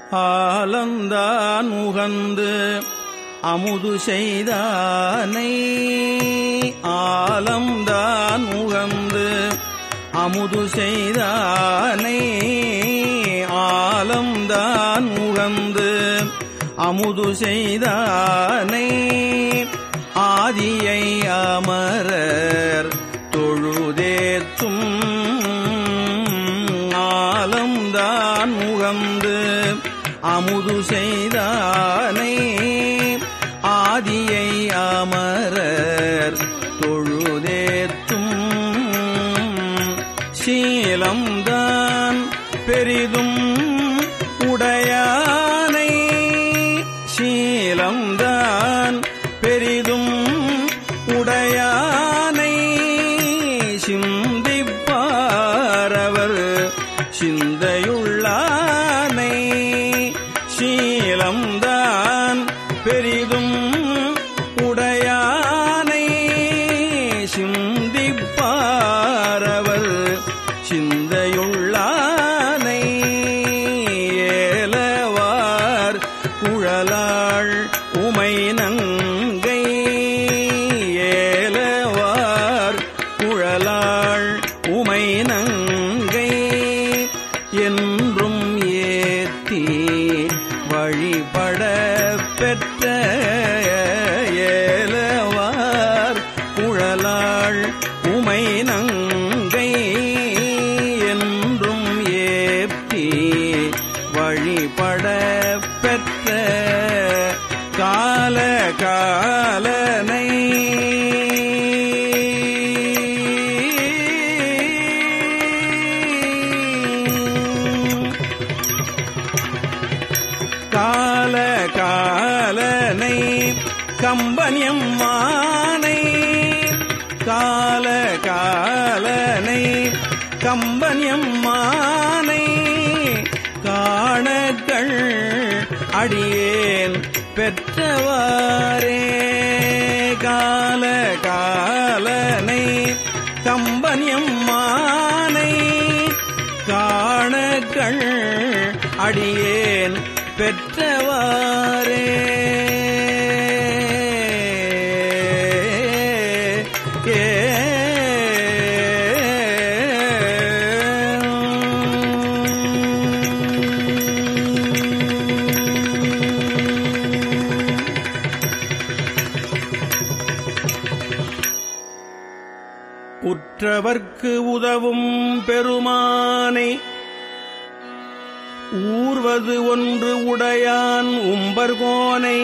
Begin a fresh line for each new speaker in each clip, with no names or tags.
ஆலந்தான் உகந்து அமுது செய்தானை ஆலம்தான் உகந்து அமுது செய்தானை ஆலம்தான் உகந்து அமுது செய்தானை ஆதியை அமரர் தொழுதேத்தும் ஆலம்தான் உகந்து அமுது செய்தானை ஆதியை அமரர் தொழுதேத்தும் சீலம்தான் பெரிதும் உடையானை சீலம்தான் பெரிதும் உடையானை சிந்திப்பாரவர் சிந்தையுள்ளானை சீலம்தான் பெரிதும் உடையானை சிந்திப்பாரவர் சிந்தையுள்ளானை ஏலவார் குழலாள் உமை நங்கை ஏலவார் குழலாள் உமை நங்கை என்றும் ஏத்தி வழிபட பெற்ற ஏலவார் குழலாள் உமை நங்கை என்றும் ஏத்தி வழிபட பெற்ற கால காலனை கால காலனை கம்பனியம் மானை கால காலனை கம்பனியம் மானை காணக்கள் அடியேன் பெற்றவாரே கால காலனை கம்பனியம் மானை காணக்கள் அடியேன் பெற்றவாரே ஏ உற்றவர்க்கு உதவும் பெருமானை ஊர்வது ஒன்று உடையான் உம்பர்கோனை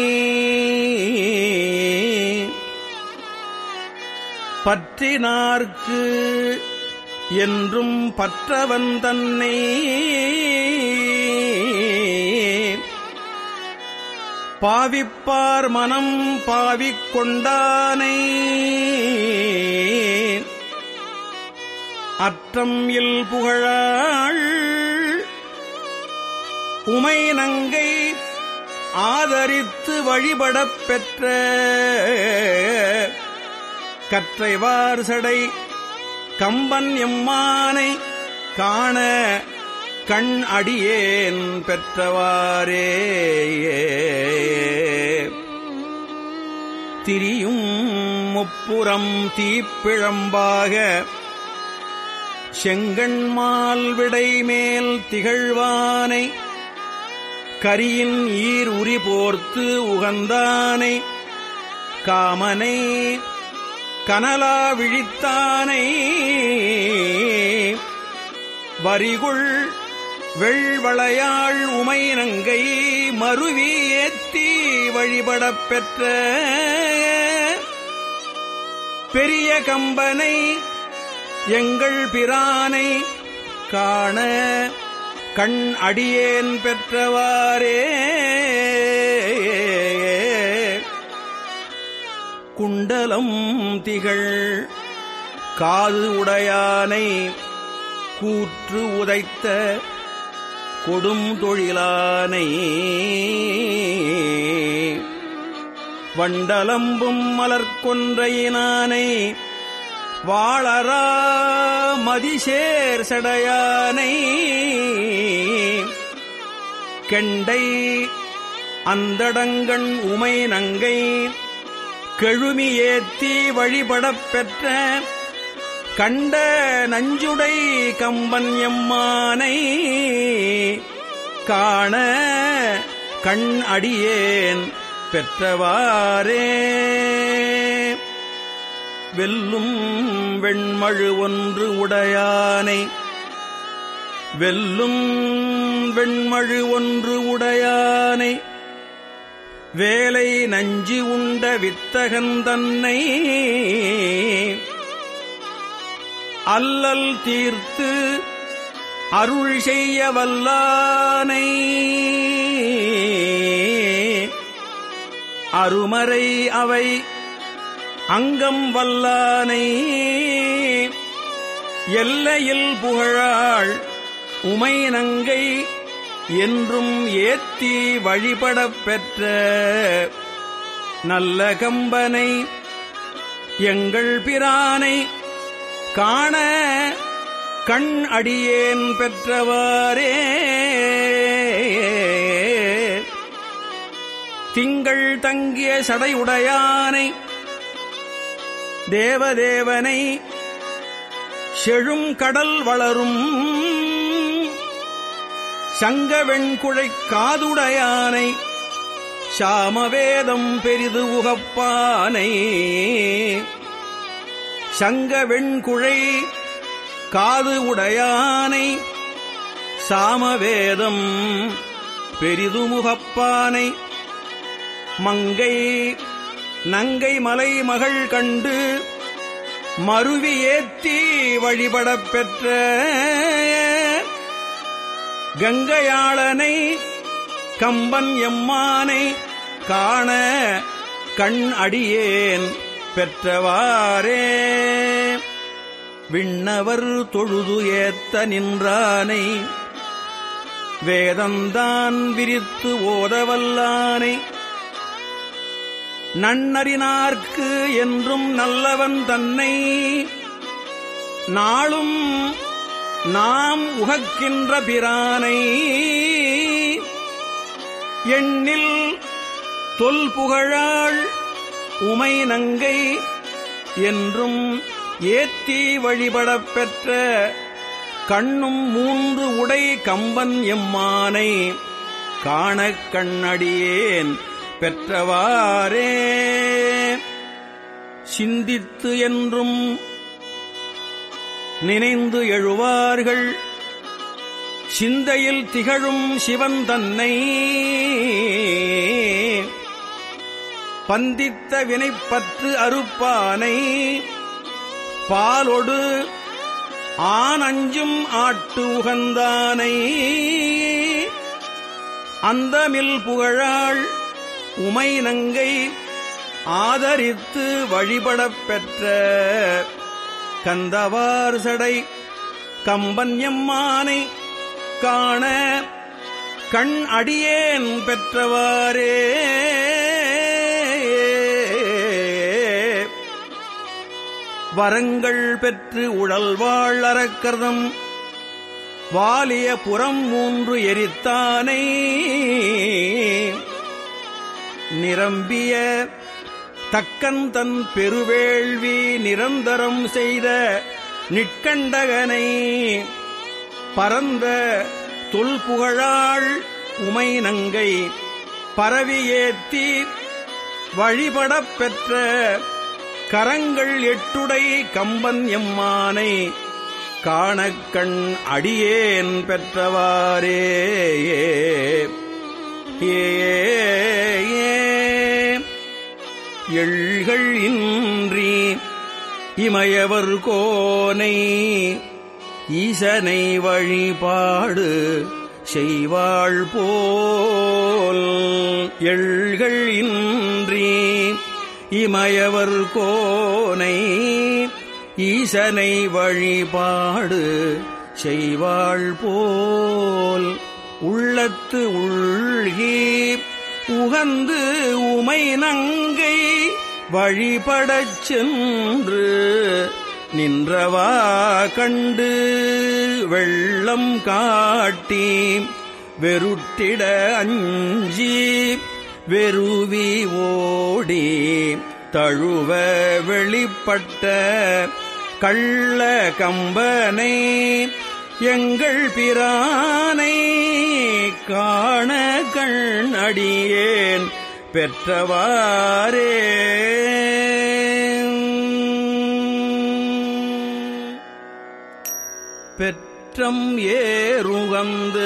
பற்றினார்க்கு என்றும் பற்றவன் தன்னை பாவிப்பார் மனம் பாவிக் கொண்டானை அற்றம் இல் புகழாள் உமை நங்கை ஆதரித்து வழிபடப் பெற்ற கற்றைவார் சடை கம்பன் எம்மானை காண கண் அடியேன் பெற்றவாரே திரியும் முப்புறம் தீப்பிழம்பாக செங்கண்மால் விடை மேல் திகழ்வானை கரியின் ஈர் உரி போர்த்து உகந்தானை காமனை கனலா விழித்தானை வரிகுள் வெள்வளையாள் உமை நங்கை மருவி ஏத்தி வழிபடப் பெற்ற பெரிய கம்பனை எங்கள் பிரானை காண கண் அடியேன் பெற்றவாரே குண்டலம் திகழ் காது உடையானை கூற்று உதைத்த கொடும் தொழிலானை வண்டலம்பும் மலர்கொன்றையினானை வாழரா மதிசேர் சடையானை கெண்டை அந்தடங்கண் உமை நங்கை கெழுமி ஏத்தி வழிபடப் பெற்ற கண்ட நஞ்சுடை கம்பன் எம்மானை காண கண் அடியேன் பெற்றவாரே வெல்லும் வெண்மழு ஒன்று உடையானை வெல்லும் வெண்மழு ஒன்று உடையானை வேலை நஞ்சி உண்ட வித்தகன் தன்னை அல்லல் தீர்த்து அருள் செய்ய வல்லானை அருமறை அவை அங்கம் வல்லானை எல்லையில் புகழாள் உமை நங்கை என்றும் ஏத்தி வழிபடப் பெற்ற நல்ல கம்பனை எங்கள் பிரானை காண கண் அடியேன் பெற்றவாரே திங்கள் தங்கிய சடையுடையானை தேவதேவனை செழும் கடல் வளரும் சங்க வெண்குழை காதுடையானை சாமவேதம் பெரிது உகப்பானை சங்க வெண்குழை காது உடையானை சாமவேதம் பெரிதுமுகப்பானை மங்கை நங்கை மலை மகள் கண்டு மருவி ஏத்தி வழிபடப் பெற்ற கங்கையாளனை கம்பன் எம்மானை காண கண் அடியேன் பெற்றவாரே விண்ணவர் தொழுது ஏத்த நின்றானை வேதந்தான் விரித்து ஓதவல்லானை நன்னறினார்க்கு என்றும் நல்லவன் தன்னை நாளும் நாம் உகக்கின்ற பிரானை எண்ணில் தொல்புகழாள் உமை நங்கை என்றும் ஏத்தி வழிபடப் பெற்ற கண்ணும் மூன்று உடை கம்பன் எம்மானை காணக் கண்ணடியேன் பெற்றவாரே சிந்தித்து என்றும் நினைந்து எழுவார்கள் சிந்தையில் திகழும் சிவன் தன்னை பந்தித்த வினைப்பற்று அறுப்பானை பாலொடு ஆனஞ்சும் ஆட்டு உகந்தானை அந்தமில் புகழாள் உமை நங்கை ஆதரித்து வழிபடப் பெற்ற கந்தவார் சடை கம்பன் எம்மானை காண கண் அடியேன் பெற்றவாரே வரங்கள் பெற்று உழல்வாழ் அறக்கர்தம் வாலிய புறம் மூன்று எரித்தானை நிரம்பிய தக்கன் தன் பெருவேள்வி நிரந்தரம் செய்த நிற்கண்டகனை பரந்த தொல்புகழாள் உமை நங்கை பரவி ஏத்தி வழிபடப் பெற்ற கரங்கள் எட்டுடை கம்பன் எம்மானை காணக்கண் அடியேன் பெற்றவாரே ஏ எள்கள் இன்றி இமயவர் கோனை ஈசனை வழிபாடு செய்வாள் போல் எள்கள் இன்றி இமயவர் கோனை ஈசனை வழிபாடு செய்வாள் போல் உள்ளத்து உள்கி உகந்து உமை நங்கை வழிபடச் சென்று நின்றவா கண்டு வெள்ளம் காட்டி வெருட்டிட அஞ்சி வெறுவி ஓடி தழுவ வெளிப்பட்ட கள்ள கம்பனை எங்கள் பிரானை காண கண் அடியேன் பெற்றவாரே பெற்றம் ஏறுகந்து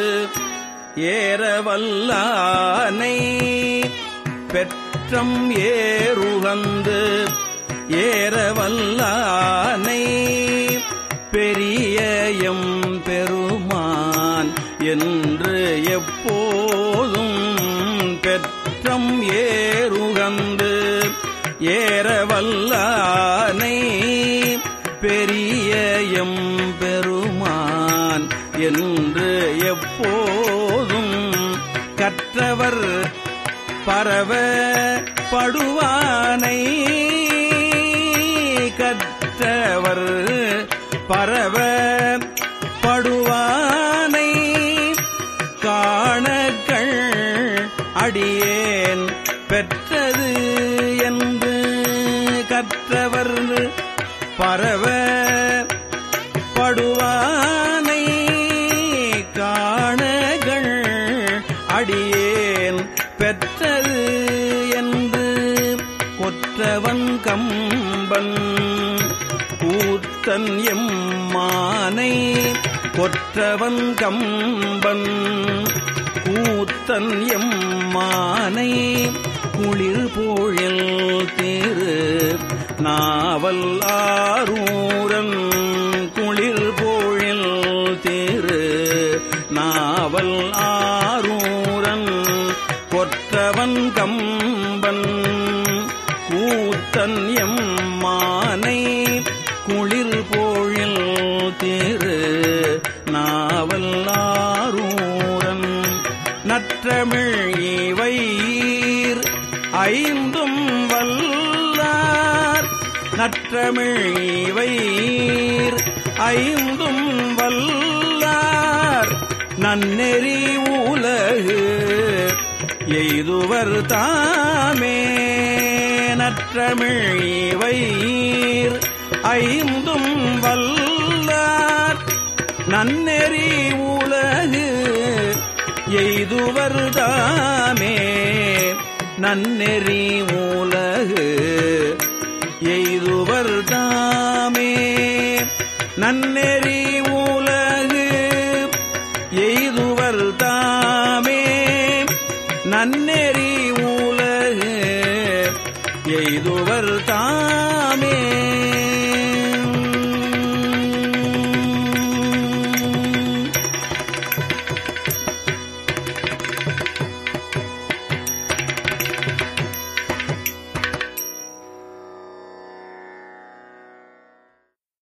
ஏறவல்லானை பெற்றம் ஏறுகந்து ஏறவல்லானை பெரிய எம் பெருமான் என்று எப்போதும் பெற்றம் ஏறுகந்து ஏறவல்லானை பெரிய எம் பெருமான் என்று எப்போதும் கற்றவர் பரவ படுவானை கற்றவர் பரவ படுவானை காணக்கள் அடியேன் பெற்றது என்று கற்றவர் பரவ படுவானை காணகள் அடியேன் பெற்றது என்று கொற்றவன் கம்பன் கூத்தன் எம்மானை கொற்றவன் கம்பன் கூத்தன் எம்மானை குளிர் போழில் தேரு நாவல் ஆரூரன் குளிர் போழில் தேரு நாவல் ஆரூரன் கொற்றவன் கம்பன் கூத்தன் எம்மானை குளிர் போழில் தேரு நாவல் ஆரூரன் நற்றமிழ் இவையீர் ஐந்தும் வல்லார் நற்றமிழ் இவையீர் ஐந்தும் வல்லார் நன்னெறி உலகு எய்துவர் தாமே நற்றமிழ் இவையீர் ஐந்தும் வல்லார் நன்னெறி உலகு எய்துவர் தாமே நன்னெறி உலகு எய்துவர் தாமே நன்னெறி உலகு எய்துவர் தாமே நன்னெறி உலகு எய்துவர் தாமே